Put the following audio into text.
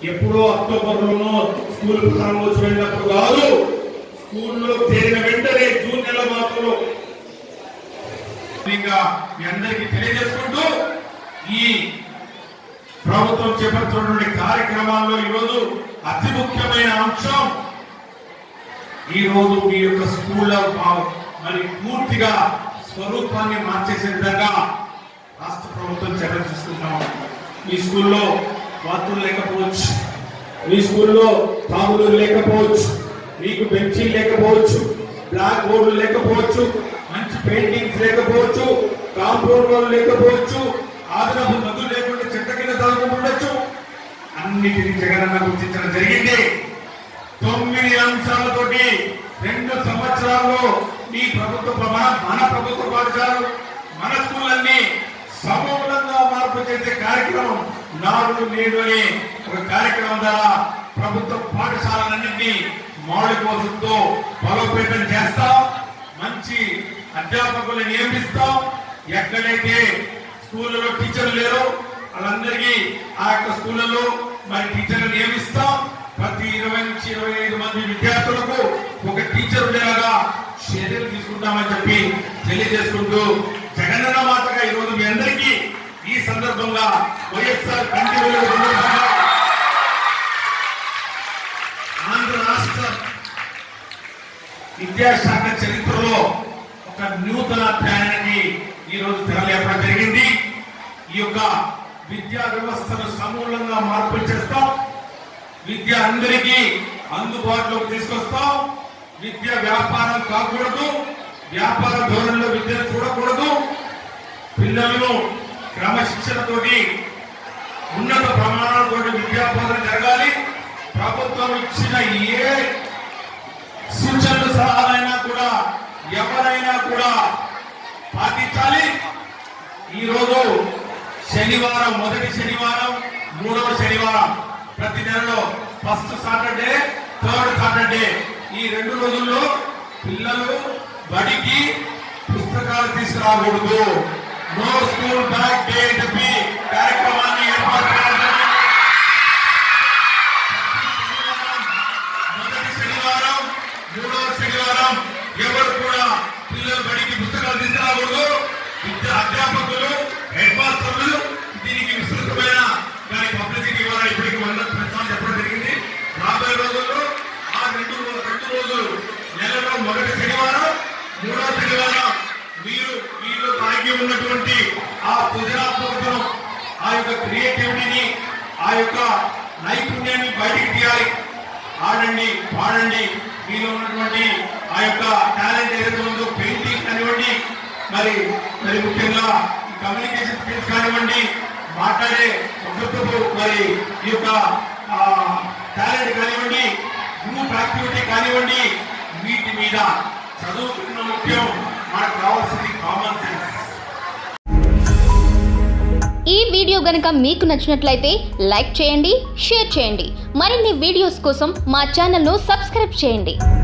ఎప్పుడో అక్టోబర్లోనో స్కూల్ ప్రారంభోత్సవమైనప్పుడు కాదు స్కూల్లో చేరిన వెంటనే జూన్ నెల మాసంలో ఇంకా మీ అందరికీ తెలియజేసుకుంటూ ఈ ప్రభుత్వం చేపడుతున్నటువంటి కార్యక్రమాల్లో ఈరోజు అతి ముఖ్యమైన అంశం ఈ రోజు మీ యొక్క స్కూల్లో మా- మరి పూర్తిగా స్వరూపాన్ని మార్చేసే విధంగా రాష్ట్ర ప్రభుత్వం చర్యలు తీసుకుంటాం మీ స్కూల్లో బాత్రూమ్ లేకపోవచ్చు మీ స్కూల్లో తాగులు లేకపోవచ్చు మీకు బెంచీ లేకపోవచ్చు బ్లాక్ బోర్డులు లేకపోవచ్చు మంచి పెయింటింగ్స్ లేకపోవచ్చు కాంపౌండ్ వాళ్ళు లేకపోవచ్చు ఆదరపు నదులు లేకుండా చెట్ల కింద చదువుకుంటూ ఉండొచ్చు అన్నిటిని జగనన్న గుర్తించడం జరిగింది తొమ్మిది అంశాలతోటి రెండు సంవత్సరాల్లో ఈ ప్రభుత్వ మన- మన ప్రభుత్వ పాఠశాలలు మన స్కూళ్ళన్నీ సమూలంగా మార్పు చేసే కార్యక్రమం నాడు నేడు అనే ఒక కార్యక్రమం ద్వారా ప్రభుత్వ పాఠశాలలన్నింటినీ మౌలిక వసతులతో బలోపేతం చేస్తాం మంచి అధ్యాపకులను నియమిస్తాం ఎక్కడైతే స్కూళ్ళలో టీచర్లు లేరో వాళ్ళందరికీ ఆ యొక్క స్కూళ్ళలో మరి టీచర్లు నియమిస్తాం ప్రతి ఇరవై నుంచి ఇరవై ఐదు మంది విద్యార్థులకు ఒక టీచర్ ఉండేలాగా చర్యలు తీసుకుంటామని చెప్పి తెలియజేసుకుంటూ జగనన్న మాటగా ఈరోజు మీ అందరికీ ఈ సందర్భంగా వైఎస్ఆర్ కంటి వెలుగు సందర్భంగా ఆంధ్ర రాష్ట్ర విద్యాశాఖ చరిత్రలో ఒక నూతన అధ్యాయానికి ఈ రోజు తెరలేపడం జరిగింది ఈ యొక్క విద్యా వ్యవస్థను సమూలంగా మార్పులు చేస్తాం విద్య అందరికీ అందుబాటులోకి తీసుకొస్తాం విద్య వ్యాపారం కాకూడదు వ్యాపార ధోరణిలో విద్యను చూడకూడదు పిల్లలను క్రమశిక్షణతోటి ఉన్నత ప్రమాణాలతో విద్యా బోధన జరగాలి ప్రభుత్వం ఇచ్చిన ఏ సూచనలు సలహాలైనా కూడా ఎవరైనా కూడా పాటించాలి ఈరోజు శనివారం మొదటి శనివారం మూడవ శనివారం ప్రతి నెలలో ఫస్ట్ సాటర్డే థర్డ్ సాటర్డే ఈ రెండు రోజుల్లో పిల్లలు బడికి పుస్తకాలు తీసుకురాకూడదు నో స్కూల్ బ్యాగ్ డే అని చెప్పి కార్యక్రమాన్ని ఏర్పాటు చేయడం జరిగింది. మొదటి శనివారం మూడవ శనివారం ఎవరు కూడా పిల్లల బడికి పుస్తకాలు తీసుకురాకూడదు విద్యా అధ్యాపకులు హెడ్ మాస్టర్లు దీనికి విస్తృతమైన దాని పబ్లిసిటీ ఇవ్వాలని ఇప్పటికి వంద ప్రశ్నలు చెప్పడం జరిగింది రాబోయే రోజుల్లో ఆ రెండు రో- రెండు రోజులు నెలలో మొదటి శనివారం మూడవ శనివారం మీరు మీలో దాగి ఉన్నటువంటి ఆ సృజనాత్మకతను ఆ యొక్క క్రియేటివిటీని ఆ యొక్క నైపుణ్యాన్ని బయటికి తీయాలి ఆడండి పాడండి మీలో ఉన్నటువంటి ఆ యొక్క టాలెంట్ ఏదైతే ఉందో పెయింటింగ్ కానివ్వండి మరి మరి ముఖ్యంగా కమ్యూనికేషన్ స్కిల్స్ కానివ్వండి మాట్లాడే వృత్తులు మరి ఈ యొక్క టాలెంట్ కానివ్వండి గ్రూప్ యాక్టివిటీ కానివ్వండి వీటి మీద చదువుకున్న ముఖ్యం మనకు కావాల్సింది కామన్ సెన్స్ ఈ వీడియో గనుక మీకు నచ్చినట్లయితే లైక్ చేయండి షేర్ చేయండి మరిన్ని వీడియోస్ కోసం మా ఛానల్ను సబ్స్క్రైబ్ చేయండి